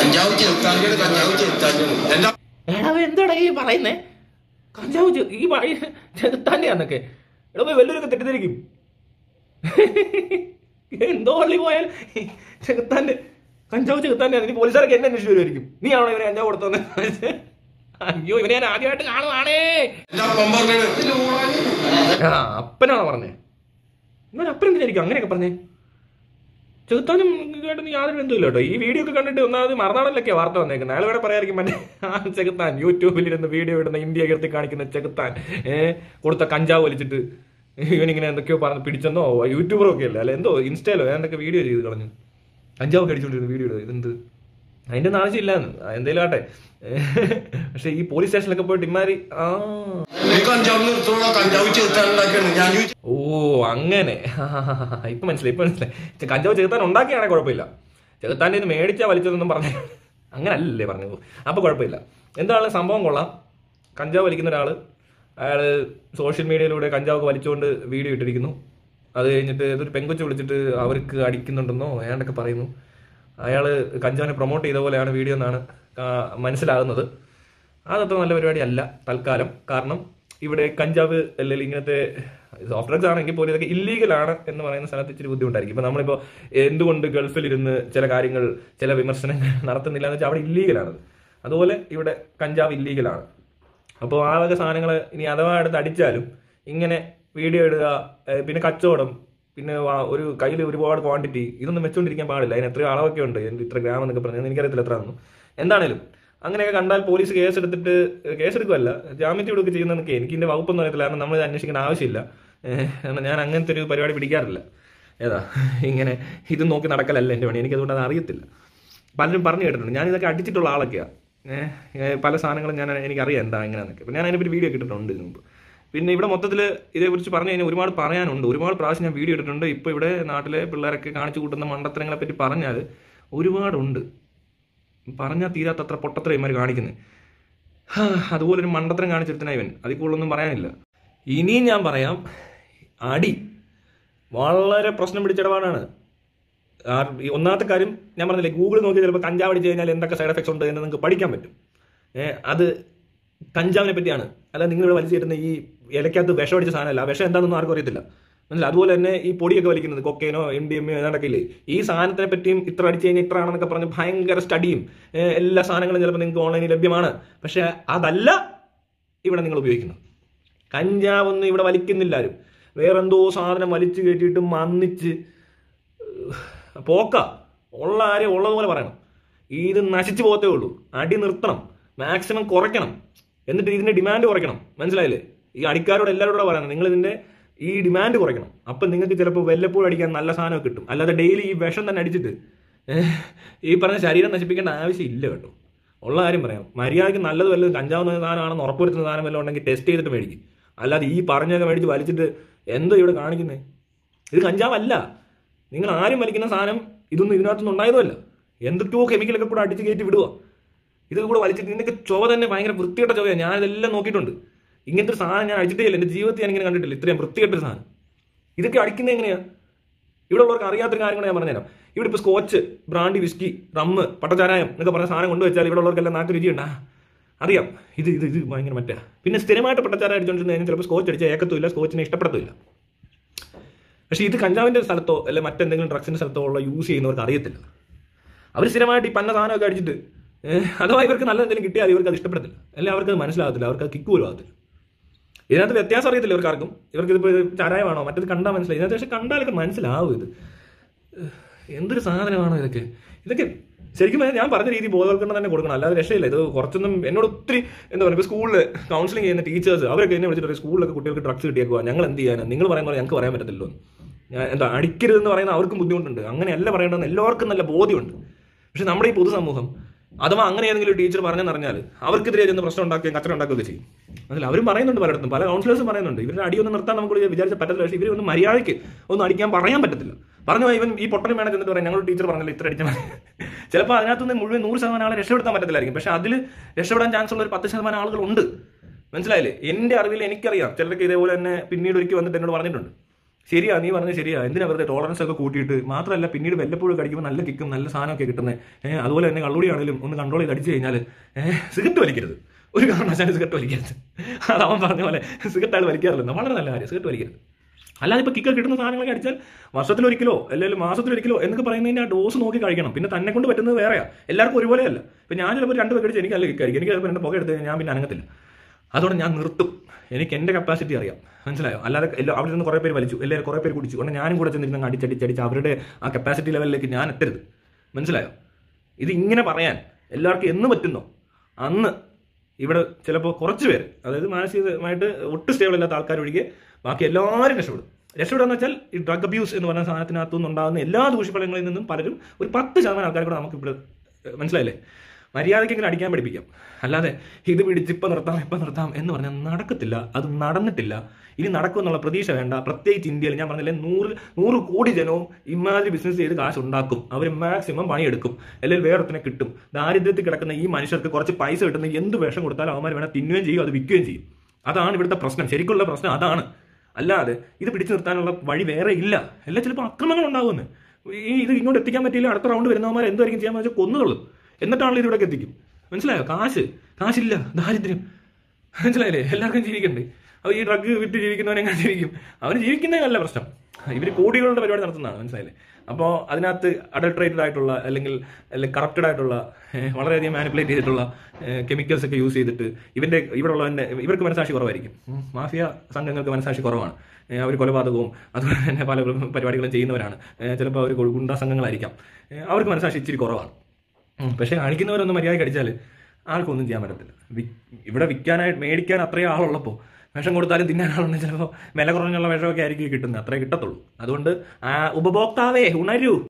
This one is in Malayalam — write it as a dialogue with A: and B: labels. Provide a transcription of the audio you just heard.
A: കഞ്ചാവ് ചെറുത്താൻ്റെ കഞ്ചാവ് ചെറുത്താൻ്റെ എന്താ
B: എടാ എന്താടാ ഈ പറയുന്നേ കഞ്ചാവ് ചെ- ഈ പറയ- ചെകുത്താന്റെയാന്നൊക്കെ എടാ പോയി വല്ലവരൊക്കെ തെറ്റിദ്ധരിക്കും എന്തോ പള്ളി പോയാൽ ചെകുത്താന്റെ കഞ്ചാവ് ചെകുത്താന്റെ ഇനി പോലീസുകാരൊക്കെ എന്നെ അന്വേഷിച്ചു വരുമായിരിക്കും നീ ആണോ ഇവനെ കഞ്ചാവ് കൊടുത്തോന്ന് അയ്യോ ഇവനെ ഞാൻ ആദ്യമായിട്ട് കാണുവാണേ
A: എന്താ അപ്പം പറഞ്ഞത്
B: ആ അപ്പനാണോ പറഞ്ഞേ ഇവൻ അപ്പൻ എന്തിനായിരിക്കും അങ്ങനെയൊക്കെ പറഞ്ഞേ ചെറുത്താനും കേട്ടൊന്നും യാതൊരു ബന്ധമില്ല കേട്ടോ ഈ വീഡിയോ ഒക്കെ കണ്ടിട്ട് ഒന്നാമത് മറുനാടനിലൊക്കെ വാർത്ത വന്നേക്കുന്നത് അയാൾ ഇവിടെ പറയായിരിക്കും മറ്റേ ആ ചെകുത്താൻ യൂട്യൂബിൽ ഇരുന്ന് വീഡിയോ ഇടുന്ന ഇന്ത്യ കീർത്തി കാണിക്കുന്ന ചെകുത്താൻ ഏഹ് കൊടുത്ത കഞ്ചാവ് വലിച്ചിട്ട് ഇവനിങ്ങനെ എന്തൊക്കെയോ പറഞ്ഞ് പിടിച്ചെന്നോ യൂട്യൂബറോ ഒക്കെ അല്ലേ അല്ല എന്തോ ഇൻസ്റ്റയിലോ എന്തൊക്കെ വീഡിയോ ചെയ്ത് കളഞ്ഞു കഞ്ചാവ് കടിച്ചുകൊണ്ടിരുന്ന വീഡിയോ ഇടുക ഇതെന്ത് അതിന്റെ ഒന്നും ആവശ്യമില്ലാന്ന് എന്തേലും ആട്ടെ പക്ഷെ ഈ പോലീസ് സ്റ്റേഷനിലൊക്കെ പോയിട്ട് ഇമാരി ആ
A: നീ കഞ്ചാവ് നിർത്തോളാം കഞ്ചാവ് ചെറുത്താനുണ്ടാക്കിയാണ് ഞാൻ ചോദിച്ചു
B: ഓ അങ്ങനെ ഇപ്പൊ മനസ്സിലായി ഇപ്പൊ മനസ്സിലായി ചെ- കഞ്ചാവ് ചെകുത്താൻ ഉണ്ടാക്കിയാണെങ്കിൽ കുഴപ്പമില്ല ചെകുത്താൻ്റെ ഇത് മേടിച്ചാ വലിച്ചതൊന്നും പറഞ്ഞു അങ്ങനെ അല്ലല്ലേ പറഞ്ഞത് അപ്പൊ കുഴപ്പമില്ല എന്താണ് സംഭവം കൊള്ളാം കഞ്ചാവ് വലിക്കുന്ന ഒരാള് അയാള് സോഷ്യൽ മീഡിയയിലൂടെ കഞ്ചാവൊക്കെ വലിച്ചുകൊണ്ട് വീഡിയോ ഇട്ടിരിക്കുന്നു അത് കഴിഞ്ഞിട്ട് ഇതൊരു പെങ്കൊച്ച് വിളിച്ചിട്ട് അവർക്ക് അടിക്കുന്നുണ്ടെന്നോ ഏണ്ടൊക്കെ പറയുന്നു അയാള് കഞ്ചാവിനെ പ്രൊമോട്ട് ചെയ്ത പോലെയാണ് വീഡിയോ എന്നാണ് കാ- മനസ്സിലാകുന്നത് അതത്ര നല്ല പരിപാടി അല്ല തൽക്കാലം കാരണം ഇവിടെ കഞ്ചാവ് അല്ലെങ്കിൽ ഇങ്ങനത്തെ സോഫ്റ്റ് ഡ്രഗ്സ് ആണെങ്കിൽ പോലും ഇതൊക്കെ ഇല്ലീഗൽ ആണ് എന്ന് പറയുന്ന സ്ഥലത്ത് ഇച്ചിരി ബുദ്ധിമുട്ടായിരിക്കും ഇപ്പൊ നമ്മളിപ്പോ എന്തുകൊണ്ട് ഗൾഫിൽ ഇരുന്ന് ചില കാര്യങ്ങൾ ചില വിമർശനങ്ങൾ നടത്തുന്നില്ല എന്ന് വെച്ചാൽ അവിടെ ഇല്ലീഗലാണ് അതുപോലെ ഇവിടെ കഞ്ചാവ് ഇല്ലീഗലാണ് അപ്പോൾ ആ വക സാധനങ്ങൾ ഇനി അഥവാ എടുത്ത് അടിച്ചാലും ഇങ്ങനെ വീഡിയോ ഇടുക ഏഹ് പിന്നെ കച്ചവടം പിന്നെ വാ- ഒരു കയ്യിൽ ഒരുപാട് ക്വാണ്ടിറ്റി ഇതൊന്നും വെച്ചുകൊണ്ടിരിക്കാൻ പാടില്ല അതിന് എത്രയോ അളവൊക്കെ ഉണ്ട് എന്ത് ഇത്ര ഗ്രാം എന്നൊക്കെ പറഞ്ഞാൽ എനിക്കറിയത്തില്ല എത്ര ആണെന്ന് എന്താണേലും അങ്ങനെയൊക്കെ കണ്ടാൽ പോലീസ് കേസ് എടുത്തിട്ട് കേസ് എടുക്കുമല്ല ജാമ്യത്തിൽ വിടുകയൊക്കെ ചെയ്യുന്നതൊക്കെ എനിക്ക് ഇതിന്റെ വകുപ്പൊന്നും അറിയത്തില്ല കാരണം നമ്മൾ ഇത് അന്വേഷിക്കേണ്ട ആവശ്യമില്ല ഏഹ് കാരണം ഞാൻ അങ്ങനത്തെ ഒരു പരിപാടി പിടിക്കാറില്ല ഏതാ ഇങ്ങനെ ഇത് നോക്കി നടക്കലല്ല എൻ്റെ പണി എനിക്കതുകൊണ്ട് അത് അറിയത്തില്ല പലരും പറഞ്ഞു കേട്ടിട്ടുണ്ട് ഞാൻ ഇതൊക്കെ അടിച്ചിട്ടുള്ള ആളൊക്കെയാണ് ഏഹ് പല സാധനങ്ങളും ഞാൻ എനിക്കറിയാം എന്താ എങ്ങനെയാന്നൊക്കെ അപ്പം ഞാൻ അതിനെപ്പറ്റി വീഡിയോ ഒക്കെ ഇട്ടിട്ടുണ്ട് ഇതിന് മുമ്പ് പിന്നെ ഇവിടെ മൊത്തത്തിൽ ഇതേക്കുറിച്ച് പറഞ്ഞു കഴിഞ്ഞാൽ ഒരുപാട് പറയാനുണ്ട് ഒരുപാട് പ്രാവശ്യം ഞാൻ വീഡിയോ ഇട്ടിട്ടുണ്ട് ഇപ്പോൾ ഇവിടെ നാട്ടിലെ പിള്ളേരൊക്കെ കാണിച്ചു കൂട്ടുന്ന മണ്ടത്തരങ്ങളെ പറ്റി പറഞ്ഞാൽ ഒരുപാടുണ്ട് പറഞ്ഞാൽ തീരാത്തത്ര പൊട്ടത്തരം ഇവന്മാർ കാണിക്കുന്നത് അതുപോലെ ഒരു മണ്ടത്തരം കാണിച്ചെടുത്തന ഇവൻ അതിൽ കൂടുതലൊന്നും പറയാനില്ല ഇനിയും ഞാൻ പറയാം അടി വളരെ പ്രശ്നം പിടിച്ചിടപാടാണ് ആ, ഈ ഒന്നാമത്തെ കാര്യം ഞാൻ പറഞ്ഞില്ലേ ഗൂഗിൾ നോക്കി ചിലപ്പോൾ കഞ്ചാവ് അടിച്ച് കഴിഞ്ഞാൽ എന്തൊക്കെ സൈഡ് എഫക്ട്സ് ഉണ്ട് എന്ന് നിങ്ങൾക്ക് പഠിക്കാൻ പറ്റും ഏ, അത് കഞ്ചാവിനെ പറ്റിയാണ് അല്ല നിങ്ങൾ ഇവിടെ വലിച്ചു തരുന്ന ഈ ഇലക്കകത്ത് വിഷം അടിച്ച സാധനമല്ല ആ വിഷം എന്താണെന്നൊന്നും ആർക്കും അറിയത്തില്ല മനസ്സിലായി അതുപോലെ തന്നെ ഈ പൊടിയൊക്കെ വലിക്കുന്നത് കൊക്കേനോ എം ഡി എം ഏതാണ്ടൊക്കെ ഇല്ലേ ഈ സാധനത്തിനെ പറ്റിയും ഇത്ര അടിച്ച് കഴിഞ്ഞാൽ ഇത്ര ആണെന്നൊക്കെ പറഞ്ഞ് ഭയങ്കര സ്റ്റഡിയും ഏ, എല്ലാ സാധനങ്ങളും ചിലപ്പോൾ നിങ്ങൾക്ക് ഓൺലൈനിൽ ലഭ്യമാണ് പക്ഷെ അതല്ല ഇവിടെ നിങ്ങൾ ഉപയോഗിക്കുന്നത് കഞ്ചാവൊന്നും ഇവിടെ വലിക്കുന്നില്ല ആരും വേറെന്തോ സാധനം വലിച്ചു കയറ്റിയിട്ട് മന്നിച്ച് പോക്ക ഉള്ള ആരെയും ഉള്ളതുപോലെ പറയണം ഇത് നശിച്ചു പോകത്തേ ഉള്ളൂ അടി നിർത്തണം മാക്സിമം കുറയ്ക്കണം എന്നിട്ട് ഇതിന്റെ ഡിമാൻഡ് കുറയ്ക്കണം മനസ്സിലായില്ലേ ഈ അടിക്കാരോട് എല്ലാവരോടും പറയണം നിങ്ങൾ ഇതിന്റെ ഈ ഡിമാൻഡ് കുറയ്ക്കണം അപ്പം നിങ്ങൾക്ക് ചിലപ്പോൾ വല്ലപ്പോഴും അടിക്കാൻ നല്ല സാധനമൊക്കെ കിട്ടും അല്ലാതെ ഡെയിലി ഈ വിഷം തന്നെ അടിച്ചിട്ട് ഏഹ്, ഈ പറഞ്ഞ ശരീരം നശിപ്പിക്കേണ്ട ആവശ്യമില്ല കേട്ടോ ഉള്ള കാര്യം പറയാം മര്യാദയ്ക്ക് നല്ലത് വല്ലതും കഞ്ചാവുന്ന സാധനമാണെന്ന് ഉറപ്പുവരുത്തുന്ന സാധനം വല്ലതും ഉണ്ടെങ്കിൽ ടെസ്റ്റ് ചെയ്തിട്ട് മേടിക്കും അല്ലാതെ ഈ പറഞ്ഞൊക്കെ മേടിച്ച് വലിച്ചിട്ട് എന്തോ ഇവിടെ കാണിക്കുന്നത് ഇത് കഞ്ചാവല്ല നിങ്ങൾ ആരും വലിക്കുന്ന സാധനം ഇതൊന്നും ഇതിനകത്തൊന്നും ഉണ്ടായതുമല്ല എന്തൊക്കെയോ കെമിക്കലൊക്കെ കൂടെ അടിച്ച് കയറ്റി വിടുക ഇതൊക്കെ കൂടെ വലിച്ചിട്ട് ഇതിനൊക്കെ ചുവ തന്നെ ഭയങ്കര വൃത്തികെട്ട ചുവയാണ് ഞാനിതെല്ലാം നോക്കിയിട്ടുണ്ട് ഇങ്ങനത്തെ ഒരു സാധനം ഞാൻ അടിച്ചിട്ടേ ഇല്ല എൻ്റെ ജീവിതത്തിൽ ഞാൻ ഇങ്ങനെ കണ്ടിട്ടില്ല ഇത്രയും വൃത്തികെട്ടൊരു സാധനം ഇതൊക്കെ അടിക്കുന്നത് എങ്ങനെയാ ഇവിടെ ഉള്ളവർക്ക് അറിയാത്തൊരു കാര്യം കൂടെ ഞാൻ പറഞ്ഞുതരാം ഇവിടെ ഇപ്പോൾ സ്കോച്ച് ബ്രാൻഡി വിസ്കി റമ്മ് പട്ടചാരായം എന്നൊക്കെ പറഞ്ഞ സാധനം കൊണ്ടുവച്ചാൽ ഇവിടെ ഉള്ളവർക്കെല്ലാം നാക്ക് രുചിയുണ്ടാ അറിയാം ഇത് ഇത് ഇത് ഭയങ്കര മറ്റാ പിന്നെ സ്ഥിരമായിട്ട് പട്ടച്ചാരം അടിച്ചുകൊണ്ടിരുന്നതിന് ചിലപ്പോൾ സ്കോച്ച് അടിച്ചാൽ ഏക്കത്തുമില്ല സ്കോച്ചിനെ ഇഷ്ടപ്പെടത്തുമില്ല പക്ഷേ ഇത് കഞ്ചാവിന്റെ സ്ഥലത്തോ അല്ലെ മറ്റെന്തെങ്കിലും ഡ്രഗ്സിന്റെ സ്ഥലത്തോ ഉള്ള യൂസ് ചെയ്യുന്നവർക്ക് അറിയത്തില്ല അവർ സ്ഥിരമായിട്ട് ഈ പന്ന സാധനമൊക്കെ അടിച്ചിട്ട് ഏഹ്, അഥവാ ഇവർക്ക് നല്ല എന്തെങ്കിലും കിട്ടിയാൽ ഇവർക്ക് അത് ഇഷ്ടപ്പെടത്തില്ല അല്ലെങ്കിൽ അവർക്ക് അത് മനസ്സിലാകത്തില്ല അവർക്ക് അത് കിക്ക് പോലും ആകത്തില്ല ഇതിനകത്ത് വ്യത്യാസം അറിയത്തില്ല ഇവർക്കാർക്കും ഇവർക്ക് ഇതിപ്പോൾ ചാരായമാണോ മറ്റത് കണ്ടാൽ മനസ്സിലായി ഇതിനകത്ത് പക്ഷെ കണ്ടാലൊക്കെ മനസ്സിലാവും ഇത് ഏഹ്, എന്തൊരു സാധനമാണോ ഇതൊക്കെ ഇതൊക്കെ ശരിക്കും പറഞ്ഞാൽ ഞാൻ പറഞ്ഞ രീതി ബോധവൽക്കരണം തന്നെ കൊടുക്കണം അല്ലാതെ രക്ഷയില്ല ഇത് കുറച്ചൊന്നും എന്നോട് ഒത്തിരി എന്താ പറയുക ഇപ്പോൾ സ്കൂളിൽ കൗൺസിലിംഗ് ചെയ്യുന്ന ടീച്ചേഴ്സ് അവരൊക്കെ എന്നെ വിളിച്ചിട്ട് പറയും, സ്കൂളിലൊക്കെ കുട്ടികൾക്ക് ഡ്രഗ്സ് കിട്ടിയേക്കുക ഞങ്ങൾ എന്ത് ചെയ്യാനാണ് നിങ്ങൾ പറയുന്ന പോലെ ഞങ്ങൾക്ക് പറയാൻ പറ്റത്തില്ലോ ഞാൻ എന്താ അടിക്കരുതെന്ന് പറയുന്ന അവർക്കും ബുദ്ധിമുട്ടുണ്ട് അങ്ങനെയല്ല പറയേണ്ടതെന്ന് എല്ലാവർക്കും നല്ല ബോധ്യമുണ്ട് പക്ഷെ നമ്മുടെ ഈ പൊതുസമൂഹം അഥവാ അങ്ങനെ ഏതെങ്കിലും ഒരു ടീച്ചർ പറഞ്ഞെന്നറിഞ്ഞാൽ അവർക്കെതിരെ ചെന്ന് പ്രശ്നം ഉണ്ടാക്കുകയും കച്ചറ ഉണ്ടാക്കുകയൊക്കെ ചെയ്യും അതിൽ അവരും പറയുന്നുണ്ട് പലയിടത്തും പല കൗൺസിലേഴ്സും പറയുന്നുണ്ട് ഇവരുടെ അടിയൊന്നും നിർത്താൻ നമുക്ക് വിചാരിച്ച പറ്റത്തില്ല പക്ഷേ ഇവരൊന്നും മര്യാദയ്ക്ക് ഒന്നും അടിക്കാൻ പറയാൻ പറ്റത്തില്ല പറഞ്ഞു പോയി ഇവൻ ഈ പൊട്ടനും വേണം എന്നിട്ട് പറയാം ഞങ്ങളുടെ ടീച്ചർ പറഞ്ഞല്ലോ ഇത്ര അടിച്ചാൽ മതി ചിലപ്പോൾ അതിനകത്തുനിന്ന് മുഴുവൻ നൂറ് ശതമാനം ആളെ രക്ഷപ്പെടുത്താൻ പറ്റത്തില്ലായിരിക്കും പക്ഷെ അതിൽ രക്ഷപ്പെടാൻ ചാൻസ് ഉള്ള ഒരു പത്ത് ശതമാനം ആളുകളുണ്ട് മനസ്സിലായില്ലേ എന്റെ അറിവിൽ എനിക്കറിയാം ചിലർക്ക് ഇതേപോലെ തന്നെ പിന്നീട് ഒരിക്കൽ വന്നിട്ട് എന്നോട് പറഞ്ഞിട്ടുണ്ട് ശരിയാ നീ പറഞ്ഞത് ശരിയാ എന്തിനാ വെറുതെ ടോളറൻസ് ഒക്കെ കൂട്ടിയിട്ട് മാത്രമല്ല പിന്നീട് വല്ലപ്പോഴും കടിക്കുമ്പോൾ നല്ല കിക്കും നല്ല സാധനമൊക്കെ കിട്ടുന്നത് ഏഹ് അതുപോലെ തന്നെ കള്ളുടിയാണെങ്കിലും ഒന്ന് കൺട്രോൾ ചെയ്ത് അടിച്ചു കഴിഞ്ഞാൽ ഏഹ് സിഗരറ്റ് വലിക്കരുത് ഒരു കാരണവശാലും സിഗരറ്റ് വലിക്കരുത് അത് അവൻ പറഞ്ഞ പോലെ സിഗരറ്റ് ആൾ വലിക്കാറില്ല വളരെ നല്ല കാര്യം സിഗരറ്റ് വലിക്കരുത് അല്ലാതെ ഇപ്പോൾ കിക്ക് കിട്ടുന്ന സാധനങ്ങളൊക്കെ അടിച്ചാൽ വർഷത്തിലൊരിക്കലോ അല്ലെങ്കിൽ മാസത്തിലൊരിക്കലോ എന്നൊക്കെ പറയുന്നതിന്റെ ആ ഡോസ് നോക്കി കഴിക്കണം പിന്നെ തന്നെ കൊണ്ട് പറ്റുന്നത് വേറെയാ എല്ലാവർക്കും ഒരുപോലെയല്ല ഇപ്പം ഞാൻ ചിലപ്പോൾ രണ്ട് പേക്കടിച്ച് എനിക്ക് നല്ല കിക്കായിരിക്കും എനിക്ക് ചിലപ്പോൾ രണ്ട് പുക എടുത്ത് കഴിഞ്ഞാൽ ഞാൻ പിന്നെ അനങ്ങത്തില്ല അതോടെ ഞാൻ നിർത്തും എനിക്ക് എൻ്റെ കപ്പാസിറ്റി അറിയാം മനസ്സിലായോ അല്ലാതെ എല്ലാ അവിടെ നിന്ന് കുറേ പേര് വലിച്ചു എല്ലാവരും കുറേ പേര് കുടിച്ചു കാരണം ഞാനും കൂടെ ചെന്നിരുന്ന് അടിച്ചടിച്ചടിച്ച് അവരുടെ ആ കപ്പാസിറ്റി ലെവലിലേക്ക് ഞാൻ എത്തരുത് മനസ്സിലായോ ഇത് ഇങ്ങനെ പറയാൻ എല്ലാവർക്കും എന്ന് പറ്റുന്നോ അന്ന് ഇവിടെ ചിലപ്പോൾ കുറച്ച് പേര് അതായത് മാനസികമായിട്ട് ഒട്ടും സ്റ്റേബിൾ ഇല്ലാത്ത ആൾക്കാർ ഒഴികെ ബാക്കി എല്ലാവരും രക്ഷപ്പെടും രക്ഷപ്പെടുക എന്ന് വെച്ചാൽ ഈ ഡ്രഗ് അബ്യൂസ് എന്ന് പറഞ്ഞ സാധനത്തിനകത്തു നിന്നുണ്ടാകുന്ന എല്ലാ ദൂഷ്യഫലങ്ങളിൽ നിന്നും പലരും ഒരു പത്ത് ശതമാനം ആൾക്കാർ കൂടെ നമുക്ക് ഇവിടെ ഏഹ്, മനസ്സിലായില്ലേ മര്യാദയ്ക്കെങ്കിലും അടിക്കാൻ പഠിപ്പിക്കാം അല്ലാതെ ഇത് പിടിച്ച് ഇപ്പം നിർത്താം ഇപ്പം നിർത്താം എന്ന് പറഞ്ഞാൽ നടക്കത്തില്ല അത് നടന്നിട്ടില്ല ഇനി നടക്കുമെന്നുള്ള പ്രതീക്ഷ വേണ്ട പ്രത്യേകിച്ച് ഇന്ത്യയിൽ ഞാൻ പറഞ്ഞില്ലേ നൂറ് നൂറ് കോടി ജനവും ഇമാതിരി ബിസിനസ് ചെയ്ത് കാശ് ഉണ്ടാക്കും അവർ മാക്സിമം പണിയെടുക്കും അല്ലെങ്കിൽ വേറൊരുത്തിനെ കിട്ടും ദാരിദ്ര്യത്തിൽ കിടക്കുന്ന ഈ മനുഷ്യർക്ക് കുറച്ച് പൈസ കിട്ടുന്ന എന്ത് വേഷം കൊടുത്താലും അവന്മാർ വേണം തിന്നുകയും ചെയ്യും അത് വിൽക്കുകയും ചെയ്യും അതാണ് ഇവിടുത്തെ പ്രശ്നം ശരിക്കുള്ള പ്രശ്നം അതാണ് അല്ലാതെ ഇത് പിടിച്ചു നിർത്താനുള്ള വഴി വേറെ ഇല്ല എല്ലാം ചിലപ്പോൾ അക്രമങ്ങൾ ഉണ്ടാവുമെന്ന് ഈ ഇത് ഇങ്ങോട്ട് എത്തിക്കാൻ പറ്റിയില്ല അടുത്ത റൗണ്ട് വരുന്നവന്മാർ എന്തായിരിക്കും ചെയ്യാൻ വെച്ചാൽ കൊന്നുകൊള്ളും എന്നിട്ടാണല്ലോ ഇത് ഇവിടേക്ക് എത്തിക്കും മനസ്സിലായോ കാശ് കാശില്ല ദാരിദ്ര്യം മനസ്സിലായില്ലേ എല്ലാവർക്കും ജീവിക്കണ്ടേ അപ്പോൾ ഈ ഡ്രഗ് വിറ്റ് ജീവിക്കുന്നവനെ എങ്ങനെ ജീവിക്കും അവന് ജീവിക്കുന്നതല്ല പ്രശ്നം ഇവർ കോടികളുടെ പരിപാടി നടത്തുന്നതാണ് മനസ്സിലായില്ലേ അപ്പോൾ അതിനകത്ത് അഡൾട്രേറ്റഡ് ആയിട്ടുള്ള അല്ലെങ്കിൽ അല്ലെങ്കിൽ കറപ്റ്റഡ് ആയിട്ടുള്ള ഏഹ്, വളരെയധികം മാനിപ്പുലേറ്റ് ചെയ്തിട്ടുള്ള കെമിക്കൽസ് ഒക്കെ യൂസ് ചെയ്തിട്ട് ഇവന്റെ ഇവിടെ ഉള്ളവന്റെ ഇവർക്ക് മനസാക്ഷി കുറവായിരിക്കും ഉം, മാഫിയ സംഘങ്ങൾക്ക് മനസാക്ഷി കുറവാണ് അവർ കൊലപാതകവും അതുപോലെ തന്നെ പല പരിപാടികളും ചെയ്യുന്നവരാണ് ചിലപ്പോൾ അവർ ഗുണ്ടാ സംഘങ്ങളായിരിക്കാം ഏഹ്, അവർക്ക് മനസാക്ഷി ഇച്ചിരി കുറവാണ് ഉം, പക്ഷെ കാണിക്കുന്നവരൊന്നും മര്യാദയ്ക്ക് അടിച്ചാൽ ആർക്കൊന്നും ചെയ്യാൻ പറ്റത്തില്ല വി- ഇവിടെ വിൽക്കാനായിട്ട് മേടിക്കാൻ അത്രയും ആളുള്ളപ്പോൾ വിഷം കൊടുത്താലും തിന്നാൻ ആളുണ്ടെങ്കിൽ ചിലപ്പോൾ വില കുറഞ്ഞുള്ള വിഷമൊക്കെ ആയിരിക്കും കിട്ടുന്നത് അത്രേ കിട്ടത്തുള്ളൂ അതുകൊണ്ട് ആ ഉപഭോക്താവേ ഉണരൂ